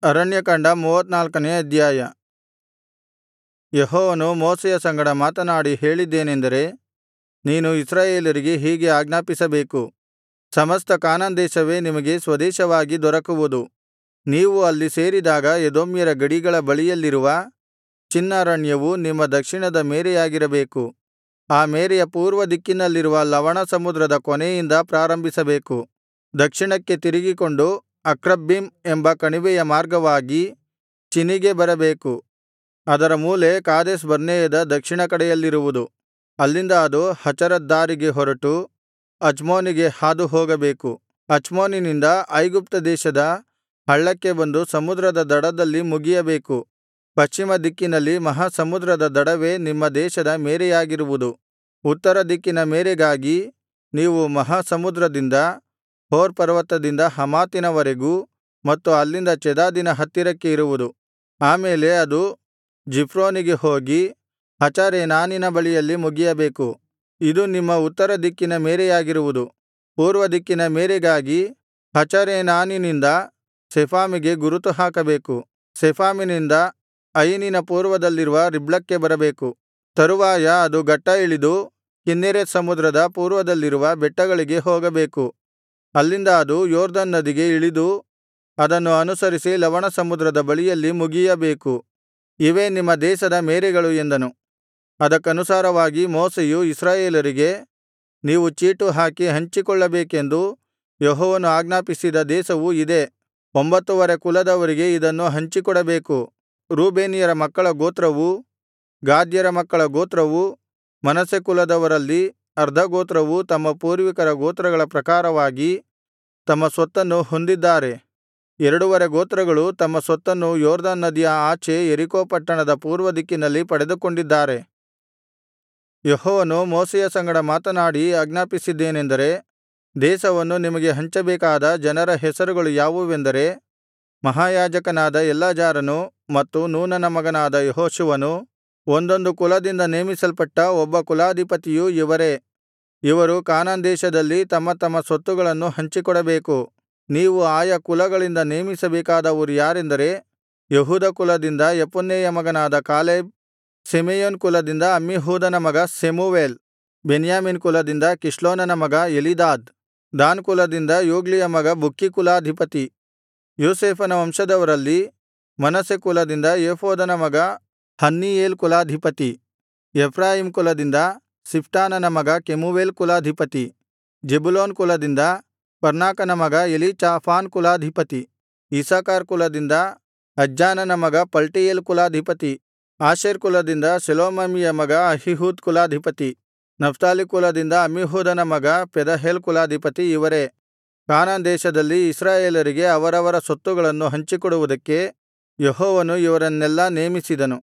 ಅರಣ್ಯಕಾಂಡ ಮೂವತ್ತನಾಲ್ಕನೇ ಅಧ್ಯಾಯ ಯೆಹೋವನು ಮೋಶೆಯ ಸಂಗಡ ಮಾತನಾಡಿ ಹೇಳಿದ್ದೇನೆಂದರೆ ನೀನು ಇಸ್ರಾಯೇಲರಿಗೆ ಹೀಗೆ ಆಜ್ಞಾಪಿಸಬೇಕು ಸಮಸ್ತ ಕಾನಾನ್ ದೇಶವೇ ನಿಮಗೆ ಸ್ವದೇಶವಾಗಿ ದೊರಕುವುದು ನೀವು ಅಲ್ಲಿ ಸೇರಿದಾಗ ಎದೋಮ್ಯರ ಗಡಿಗಳ ಬಳಿಯಲ್ಲಿರುವ ಚಿನ್ ಅರಣ್ಯವು ನಿಮ್ಮ ದಕ್ಷಿಣದ ಮೇರೆಯಾಗಿರಬೇಕು ಆ ಮೇರೆಯ ಪೂರ್ವದಿಕ್ಕಿನಲ್ಲಿರುವ ಲವಣ ಸಮುದ್ರದ ಕೊನೆಯಿಂದ ಪ್ರಾರಂಭಿಸಬೇಕು ದಕ್ಷಿಣಕ್ಕೆ ತಿರುಗಿಕೊಂಡು ಅಕ್ರಬ್ಬೀಮ್ ಎಂಬ ಕಣಿವೆಯ ಮಾರ್ಗವಾಗಿ ಚಿನಿಗೆ ಬರಬೇಕು ಅದರ ಮೂಲೆ ಕಾದೇಶ್ ಬರ್ನೇಯದ ದಕ್ಷಿಣ ಕಡೆಯಲ್ಲಿರುವುದು ಅಲ್ಲಿಂದ ಅದು ಹಚರದ್ದಾರಿಗೆ ಹೊರಟು ಅಚ್ಮೋನಿಗೆ ಹಾದುಹೋಗಬೇಕು ಅಚ್ಮೋನಿನಿಂದ ಐಗುಪ್ತ ದೇಶದ ಹಳ್ಳಕ್ಕೆ ಬಂದು ಸಮುದ್ರದ ದಡದಲ್ಲಿ ಮುಗಿಯಬೇಕು ಪಶ್ಚಿಮ ದಿಕ್ಕಿನಲ್ಲಿ ಮಹಾ ಸಮುದ್ರದ ದಡವೇ ನಿಮ್ಮ ದೇಶದ ಮೇರೆಯಾಗಿರುವುದು ಉತ್ತರ ದಿಕ್ಕಿನ ಮೇರೆಗಾಗಿ ನೀವು ಮಹಾ ಸಮುದ್ರದಿಂದ ಹೋರ್ ಪರ್ವತದಿಂದ ಹಮಾತಿನವರೆಗೂ ಮತ್ತು ಅಲ್ಲಿಂದ ಚೆದಾದಿನ ಹತ್ತಿರಕ್ಕೆ ಇರುವುದು ಆ ಮೇಲೆ ಅದು ಜಿಫ್ರೋನಿಗೆ ಹೋಗಿ ಹಚರೇನಾನಿನ ಬಳಿಯಲ್ಲಿ ಮುಗಿಯಬೇಕು ಇದು ನಿಮ್ಮ ಉತ್ತರ ದಿಕ್ಕಿನ ಮೇರೆಯಾಗಿರುವುದು ಪೂರ್ವ ದಿಕ್ಕಿನ ಮೇರೆಗಾಗಿ ಹಚರೇನಾನಿನಿಂದ ಶೆಫಾಮಿಗೆ ಗುರುತು ಹಾಕಬೇಕು ಶೆಫಾಮಿನಿಂದ ಐನಿನ ಪೂರ್ವದಲ್ಲಿರುವ ರಿಬ್ಲಕ್ಕೆ ಬರಬೇಕು ತರುವಾಯ ಅದು ಗಟ್ಟಾ ಇಳಿದು ಕಿನ್ನೆರೆತ್ ಸಮುದ್ರದ ಪೂರ್ವದಲ್ಲಿರುವ ಬೆಟ್ಟಗಳಿಗೆ ಹೋಗಬೇಕು ಅಲ್ಲಿಂದ ಅದು ಯೊರ್ದನ್ ನದಿಗೆ ಇಳಿದು ಅದನ್ನು ಅನುಸರಿಸಿ ಲವಣಸಮುದ್ರದ ಬಳಿಯಲ್ಲಿ ಮುಗಿಯಬೇಕು ಇವೇ ನಿಮ್ಮ ದೇಶದ ಮೇರೆಗಳು ಎಂದನು ಅದಕ್ಕನುಸಾರವಾಗಿ ಮೋಶೆಯು ಇಸ್ರಾಯೇಲರಿಗೆ ನೀವು ಚೀಟು ಹಾಕಿ ಹಂಚಿಕೊಳ್ಳಬೇಕೆಂದು ಯೆಹೋವನು ಆಜ್ಞಾಪಿಸಿದ ದೇಶವು ಇದೇ ಒಂಭತ್ತುವರೆ ಕುಲದವರಿಗೆ ಇದನ್ನು ಹಂಚಿಕೊಡಬೇಕು ರೂಬೇನ್ಯರ ಮಕ್ಕಳ ಗೋತ್ರವೂ ಗಾದ್ಯರ ಮಕ್ಕಳ ಗೋತ್ರವೂ ಮನಸ್ಸೆ ಕುಲದವರಲ್ಲಿ ಅರ್ಧ ಗೋತ್ರವೂ ತಮ್ಮ ಪೂರ್ವಿಕರ ಗೋತ್ರಗಳ ಪ್ರಕಾರವಾಗಿ ತಮ್ಮ ಸ್ವತ್ತನ್ನು ಹೊಂದಿದ್ದಾರೆ ಎರಡುವರೆ ಗೋತ್ರಗಳು ತಮ್ಮ ಸ್ವತ್ತನ್ನು ಯೊರ್ದನ್ ನದಿಯ ಆಚೆ ಯೆರಿಕೋ ಪಟ್ಟಣದ ಪೂರ್ವದಿಕ್ಕಿನಲ್ಲಿ ಪಡೆದುಕೊಂಡಿದ್ದಾರೆ ಯೆಹೋವನು ಮೋಶೆಯ ಸಂಗಡ ಮಾತನಾಡಿ ಆಜ್ಞಾಪಿಸಿದ್ದೇನೆಂದರೆ ದೇಶವನ್ನು ನಿಮಗೆ ಹಂಚಬೇಕಾದ ಜನರ ಹೆಸರುಗಳು ಯಾವುವೆಂದರೆ ಮಹಾಯಾಜಕನಾದ ಎಲ್ಲಾಜಾರನು ಮತ್ತು ನೂನನ ಮಗನಾದ ಯೆಹೋಶುವನು ಒಂದೊಂದು ಕುಲದಿಂದ ನೇಮಿಸಲ್ಪಟ್ಟ ಒಬ್ಬ ಕುಲಾಧಿಪತಿಯೂ ಇವರೇ ಇವರು ಕಾನಾನ್ ದೇಶದಲ್ಲಿ ತಮ್ಮ ತಮ್ಮ ಸ್ವತ್ತುಗಳನ್ನು ಹಂಚಿಕೊಡಬೇಕು ನೀವು ಆಯಾ ಕುಲಗಳಿಂದ ನೇಮಿಸಬೇಕಾದವರು ಯಾರೆಂದರೆ ಯೆಹೂದ ಕುಲದಿಂದ ಯೆಫುನ್ನೆಯ ಮಗನಾದ ಕಾಲೇಬ್ ಸಿಮೆಯೋನ್ ಕುಲದಿಂದ ಅಮ್ಮೀಹೂದನ ಮಗ ಸೆಮೂವೇಲ್ ಬೆನ್ಯಾಮೀನ್ ಕುಲದಿಂದ ಕಿಸ್ಲೋನನ ಮಗ ಎಲೀದಾದ್ ದಾನ್ ಕುಲದಿಂದ ಯೋಗ್ಲಿಯ ಮಗ ಬುಕ್ಕಿ ಕುಲಾಧಿಪತಿ ಯೋಸೇಫನ ವಂಶದವರಲ್ಲಿ ಮನಸ್ಸೆ ಕುಲದಿಂದ ಏಫೋದನ ಮಗ ಹನ್ನೀಯೇಲ್ ಕುಲಾಧಿಪತಿ ಎಫ್ರಾಯೀಮ್ ಕುಲದಿಂದ ಶಿಫ್ಟಾನನ ಮಗ ಕೆಮೂವೇಲ್ ಕುಲಾಧಿಪತಿ ಜೆಬುಲೂನ್ ಕುಲದಿಂದ ಪರ್ನಾಕನ ಮಗ ಎಲೀಚಾಫಾನ್ ಕುಲಾಧಿಪತಿ ಇಸ್ಸಾಕಾರ್ ಕುಲದಿಂದ ಅಜ್ಜಾನನ ಮಗ ಪಲ್ಟೀಯೇಲ್ ಕುಲಾಧಿಪತಿ ಆಶೇರ್ ಕುಲದಿಂದ ಶೆಲೋಮೀಯನ ಮಗ ಅಹೀಹೂದ್ ಕುಲಾಧಿಪತಿ ನಫ್ತಾಲಿ ಕುಲದಿಂದ ಅಮ್ಮೀಹೂದನ ಮಗ ಪೆದಹೇಲ್ ಕುಲಾಧಿಪತಿ ಇವರೇ ಕಾನಾನ್ ದೇಶದಲ್ಲಿ ಇಸ್ರಾಯೇಲರಿಗೆ ಅವರವರ ಸ್ವತ್ತುಗಳನ್ನು ಹಂಚಿಕೊಡುವುದಕ್ಕೆ ಯೆಹೋವನು ಇವರನ್ನೆಲ್ಲಾ ನೇಮಿಸಿದನು